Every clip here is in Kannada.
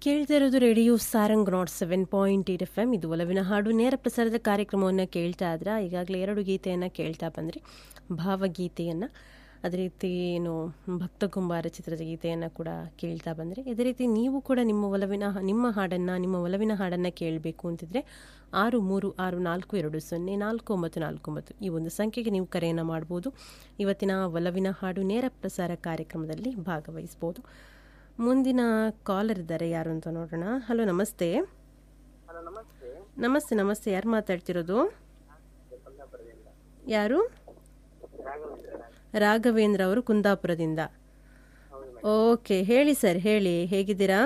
ಕೇಳ್ತಾ ಇರೋದು radio Sarang nought seven point eight F M ಇದು ಒಲವಿನ ಹಾಡು ನೇರ ಪ್ರಸಾರದ ಕಾರ್ಯಕ್ರಮವನ್ನು ಕೇಳ್ತಾ ಇದ್ರೆ ಈಗಾಗಲೇ ಎರಡು ಗೀತೆಯನ್ನು ಕೇಳ್ತಾ ಬಂದ್ರಿ ಭಾವಗೀತೆಯನ್ನು ಅದೇ ರೀತಿ ಏನು ಭಕ್ತ ಕುಂಬಾರ ಚಿತ್ರದ ಗೀತೆಯನ್ನು ಕೂಡ ಕೇಳ್ತಾ ಬಂದರೆ ಇದೇ ರೀತಿ ನೀವು ಕೂಡ ನಿಮ್ಮ ಒಲವಿನ ನಿಮ್ಮ ಹಾಡನ್ನು ನಿಮ್ಮ ಒಲವಿನ ಹಾಡನ್ನು ಕೇಳಬೇಕು ಅಂತಿದ್ರೆ ಆರು ಮೂರು ಆರು ನಾಲ್ಕು ಎರಡು ಸೊನ್ನೆ ನಾಲ್ಕು ಒಂಬತ್ತು ನಾಲ್ಕು ಒಂಬತ್ತು ಈ ಒಂದು ಸಂಖ್ಯೆಗೆ ನೀವು ಕರೆಯನ್ನು ಮಾಡ್ಬೋದು ಇವತ್ತಿನ ಒಲವಿನ ಹಾಡು ನೇರ ಪ್ರಸಾರ ಕಾರ್ಯಕ್ರಮದಲ್ಲಿ ಭಾಗವಹಿಸ್ಬೋದು ಮುಂದಿನ ಕಾಲರ್ ಇದ್ದಾರೆ ಯಾರು ಅಂತ ನೋಡೋಣ ಹಲೋ ನಮಸ್ತೆ ಹಲೋ ನಮಸ್ತೆ ನಮಸ್ತೆ ನಮಸ್ತೆ ಯಾರು ಮಾತಾಡ್ತಿರೋದು ಕುಂದಾಪುರದಿಂದ ಯಾರು ರಾಘವೇಂದ್ರ ರಾಘವೇಂದ್ರ ಅವರು ಕುಂದಾಪುರದಿಂದ ಹೌದು ಓಕೆ ಹೇಳಿ ಸರ್ ಹೇಳಿ ಹೇಗಿದ್ದೀರಾ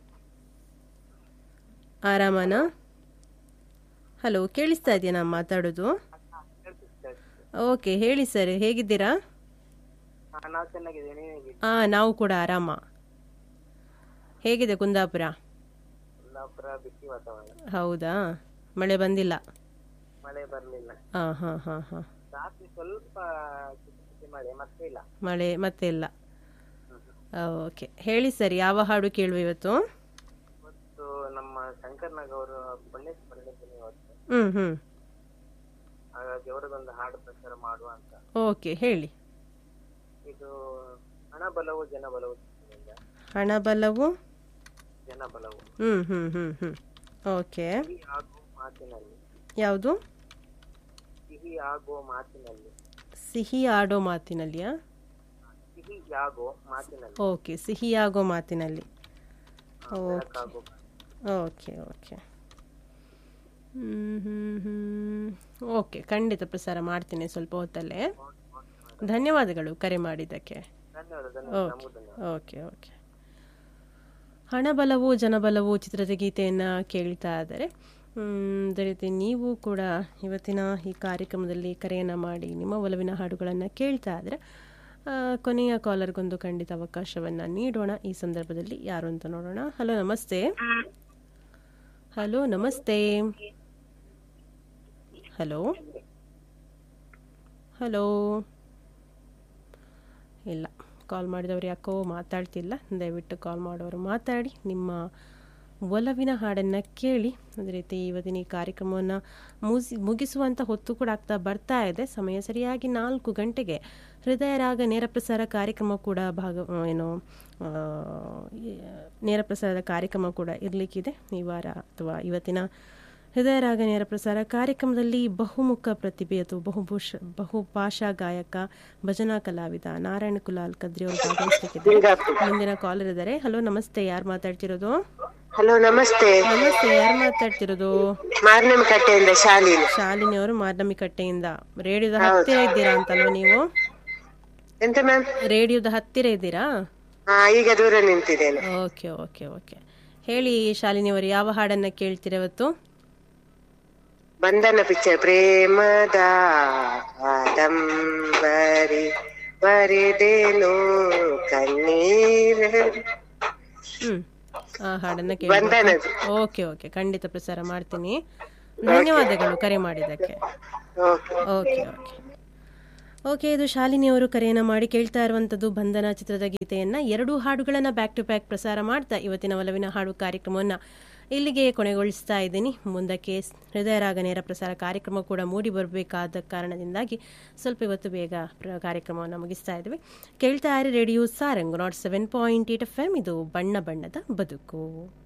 ಆರಾಮನಾ ಹಲೋ ಕೇಳಿಸ್ತಾ ಇದೆಯಾ ನಾನು ಮಾತಾಡೋದು ಓಕೆ ಹೇಳಿ ಸರ್ ಹೇಗಿದ್ದೀರಾ ಹಾ ನಾವು ಚೆನ್ನಾಗಿದ್ದೀವಿ ನೀವು ಹೇಗಿದ್ದೀರಿ ಹಾಂ ನಾವು ಕೂಡ ಆರಾಮ ಹೇಗಿದೆ ಕುಂದಾಪುರ ಕುಂದಾಪುರ ಬಿಸಿ ವಾತಾವರಣ ಹೌದಾ ಮಳೆ ಬಂದಿಲ್ಲ ಮಳೆ ಬರಲಿಲ್ಲ ಹಾಂ ಹಾಂ ಹಾಂ ಹಾಂ ರಾತ್ರಿ ಸ್ವಲ್ಪ ಚಿಕ್ಕ ಚಿಕ್ಕ ಮಳೆ ಮತ್ತೆ ಇಲ್ಲ ಮಳೆ ಮತ್ತೆ ಇಲ್ಲ ಓಕೆ ಹೇಳಿ ಸರ್ ಯಾವ ಹಾಡು ಕೇಳುವ ಇವತ್ತು ಮತ್ತು ನಮ್ಮ ಶಂಕರ್ನಾಗ್ ಅವರು ಪುಣ್ಯಸ್ಮರಣೆ ಇವತ್ತು ಹ್ಞೂ ಹ್ಞೂ ಹಾಗಾಗಿ ಅವರದೊಂದು ಹಾಡು ಪ್ರಚಾರ ಮಾಡುವ ಅಂತ ಓಕೆ ಹೇಳಿ ಇದು ಹಣ ಬಲವು ಜನ ಬಲವು ಚಿತ್ರದಿಂದ ಹಣಬಲವು ಜನ ಬಲವು ಹ್ಞೂ ಹ್ಞೂ ಹ್ಞೂ ಹ್ಞೂ ಓಕೆ ಸಿಹಿ ಆಗೋ ಮಾತಿನಲ್ಲಿ ಯಾವುದು ಸಿಹಿ ಆಗೋ ಮಾತಿನಲ್ಲಿ ಸಿಹಿ ಆಡೋ ಮಾತಿನಲ್ಲಿಯಾ ಸಿಹಿ ಆಗೋ ಮಾತಿನಲ್ಲಿ ಓಕೆ ಸಿಹಿಯಾಗೋ ಮಾತಿನಲ್ಲಿ ಬೆಳಕಾಗೋ ಓಕೆ ಓಕೆ ಹ್ಞೂ ಹ್ಞೂ ಹ್ಞೂ ಓಕೆ ಖಂಡಿತ ಪ್ರಸಾರ ಮಾಡ್ತೀನಿ ಸ್ವಲ್ಪ ಹೊತ್ತಲ್ಲೇ ಧನ್ಯವಾದಗಳು ಕರೆ ಮಾಡಿದ್ದಕ್ಕೆ ಧನ್ಯವಾದ ಧನ್ಯವಾದ ನಮಗೂ ಧನ್ಯವಾದ ಓಕೆ ಓಕೆ ಹಣಬಲವು ಜನಬಲವು ಚಿತ್ರದ ಗೀತೆಯನ್ನು ಕೇಳ್ತಾ ಇದ್ದಾರೆ ಮ್, ಅದೇ ರೀತಿ ನೀವು ಕೂಡ ಇವತ್ತಿನ ಈ ಕಾರ್ಯಕ್ರಮದಲ್ಲಿ ಕರೆಯನ್ನು ಮಾಡಿ ನಿಮ್ಮ ಒಲವಿನ ಹಾಡುಗಳನ್ನು ಕೇಳ್ತಾ ಇದ್ರೆ ಆ, ಕೊನೆಯ ಕಾಲರ್ಗೊಂದು ಖಂಡಿತ ಅವಕಾಶವನ್ನು ನೀಡೋಣ ಈ ಸಂದರ್ಭದಲ್ಲಿ ಯಾರು ಅಂತ ನೋಡೋಣ ಹಲೋ ನಮಸ್ತೆ ಹಲೋ ನಮಸ್ತೆ ಹಲೋ ಹಲೋ ಇಲ್ಲ ಕಾಲ್ ಮಾಡಿದವರು ಯಾಕೋ ಮಾತಾಡ್ತಿಲ್ಲ ದಯವಿಟ್ಟು ಕಾಲ್ ಮಾಡೋರು ಮಾತಾಡಿ ನಿಮ್ಮ ಒಲವಿನ ಹಾಡನ್ನು ಕೇಳಿ ಅದೇ ರೀತಿ ಇವತ್ತಿನ ಈ ಕಾರ್ಯಕ್ರಮವನ್ನು ಮುಗಿಸಿ ಮುಗಿಸುವಂಥ ಹೊತ್ತು ಕೂಡ ಆಗ್ತಾ ಬರ್ತಾ ಇದೆ ಸಮಯ ಸರಿಯಾಗಿ ನಾಲ್ಕು ಗಂಟೆಗೆ ಹೃದಯ ರಾಗ ನೇರ ಪ್ರಸಾರ ಕಾರ್ಯಕ್ರಮ ಕೂಡ ಭಾಗ ಏನು ಆ, ಈ ನೇರ ಪ್ರಸಾರದ ಕಾರ್ಯಕ್ರಮ ಕೂಡ ಇರಲಿಕ್ಕಿದೆ ಈ ವಾರ ಅಥವಾ ಇವತ್ತಿನ ಹೃದಯ ರಾಗ ನೇರ ಪ್ರಸಾರ ಕಾರ್ಯಕ್ರಮದಲ್ಲಿ ಬಹುಮುಖ ಪ್ರತಿಭೆ ಅಥವಾ ಬಹುಭೂಷ ಬಹುಭಾಷಾ ಗಾಯಕ ಭಜನಾ ಕಲಾವಿದ ನಾರಾಯಣ ಕುಲಾಲ್ ಕದ್ರಿ ಅವರು ಭಾಗವಹಿಸಲಿಕ್ಕಿದ್ದಾರೆ ಮುಂದಿನ ಕಾಲರ್ ಇದ್ದಾರೆ ಹಲೋ ನಮಸ್ತೆ ಯಾರು ಮಾತಾಡ್ತಿರೋದು ಹಲೋ ನಮಸ್ತೆ ನಮಸ್ತೆ ಯಾರು ಮಾತಾಡ್ತಿರೋದು ಮಾರ್ನಮ್ ಕಟ್ಟೆಯಿಂದ ಶಾಲಿನಿ ಶಾಲಿನಿ ಅವರು ಮಾರ್ನಮಿ ಕಟ್ಟೆಯಿಂದ ರೇಡಿಯೋದ ಹತ್ತಿರ ಇದ್ದೀರಾ ಅಂತಲ್ವ ನೀವು ಎಂತ ಮ್ಯಾಮ್ ರೇಡಿಯೋದ ಹತ್ತಿರ ಇದ್ದೀರಾ ಹಾ ಈಗ ದೂರ ನಿಂತಿದ್ದೇನೆ ಓಕೆ ಓಕೆ ಓಕೆ ಹೇಳಿ ಶಾಲಿನಿ ಅವರು ಯಾವ ಹಾಡನ್ನ ಕೇಳ್ತೀರಾ ಇವತ್ತು ಬಂಧನ ಪಿಕ್ಚರ್ ಪ್ರೇಮದ ಆದಂಬರಿ ಬರೆದೇನು ಕಣ್ಣೀರ ಹ್ಮ್ ಆ ಹಾಡನ್ನ ಕೇಳಿ ಬಂಧನದು ಓಕೆ ಓಕೆ ಖಂಡಿತ ಪ್ರಸಾರ ಮಾಡ್ತೀನಿ ಧನ್ಯವಾದಗಳು ಕರೆ ಮಾಡಿದ್ದಕ್ಕೆ ಓಕೆ ಓಕೆ ಓಕೆ ಓಕೆ ಇದು ಶಾಲಿನಿ ಅವರು ಕರೆಯನ್ನು ಮಾಡಿ ಕೇಳ್ತಾ ಇರುವಂಥದ್ದು ಬಂಧನ ಚಿತ್ರದ ಗೀತೆಯನ್ನು ಎರಡೂ ಹಾಡುಗಳನ್ನು ಬ್ಯಾಕ್ ಟು ಬ್ಯಾಕ್ ಪ್ರಸಾರ ಮಾಡ್ತಾ ಇವತ್ತಿನ ಒಲವಿನ ಹಾಡು ಕಾರ್ಯಕ್ರಮವನ್ನು ಇಲ್ಲಿಗೆ ಕೊನೆಗೊಳಿಸ್ತಾ ಇದ್ದೀನಿ ಮುಂದಕ್ಕೆ ಹೃದಯ ರಾಗ ನೇರ ಪ್ರಸಾರ ಕಾರ್ಯಕ್ರಮ ಕೂಡ ಮೂಡಿ ಬರಬೇಕಾದ ಕಾರಣದಿಂದಾಗಿ ಸ್ವಲ್ಪ ಇವತ್ತು ಬೇಗ ಪ್ರ- ಕಾರ್ಯಕ್ರಮವನ್ನು ಮುಗಿಸ್ತಾ ಇದ್ವಿ ಕೇಳ್ತಾ ಇರಿ radio Sarang nought seven point eight F M ಇದು ಬಣ್ಣ ಬಣ್ಣದ ಬದುಕು